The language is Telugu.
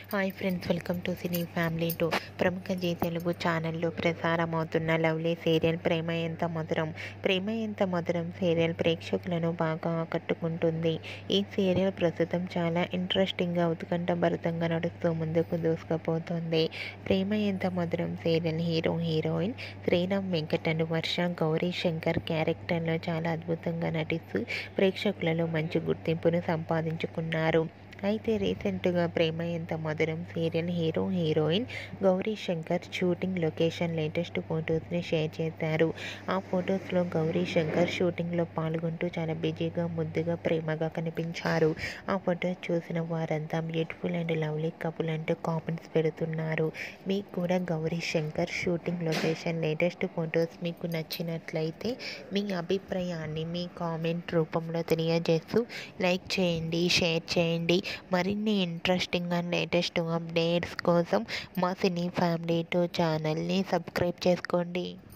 hi friends welcome to cine family two ప్రముఖ జీ తెలుగు ఛానల్లో ప్రసారమవుతున్న లవ్లీ సీరియల్ ప్రేమ ఎంత మధురం ప్రేమ ఎంత మధురం సీరియల్ ప్రేక్షకులను బాగా ఆకట్టుకుంటుంది ఈ సీరియల్ ప్రస్తుతం చాలా ఇంట్రెస్టింగ్గా ఉత్కంఠభరితంగా నడుస్తూ ముందుకు దూసుకుపోతుంది Prema Entha Madhuram serial hero heroine Sriram Venkat and Varsha Gowri Shankar క్యారెక్టర్లో చాలా అద్భుతంగా నటిస్తూ ప్రేక్షకులలో మంచి గుర్తింపును సంపాదించుకున్నారు అయితే రీసెంట్గా Prema Entha Madhuram serial hero heroine Gowri Shankar shooting location latest ఫొటోస్ని షేర్ చేశారు ఆ ఫొటోస్లో గౌరీ శంకర్ షూటింగ్లో పాల్గొంటూ చాలా బిజీగా ముద్దుగా ప్రేమగా కనిపించారు ఆ ఫొటోస్ చూసిన వారంతా బ్యూటిఫుల్ అండ్ లవ్లీ కపుల్ అంటూ కామెంట్స్ పెడుతున్నారు మీకు కూడా Gowri Shankar shooting location latest photos మీకు నచ్చినట్లయితే మీ అభిప్రాయాన్ని మీ కామెంట్ రూపంలో తెలియజేస్తూ లైక్ చేయండి షేర్ చేయండి మరిన్ని ఇంట్రెస్టింగ్ అండ్ లేటెస్ట్ అప్డేట్స్ కోసం మా సినీ ఫ్యామిలీ టూ ఛానల్ని సబ్స్క్రైబ్ చేసుకోండి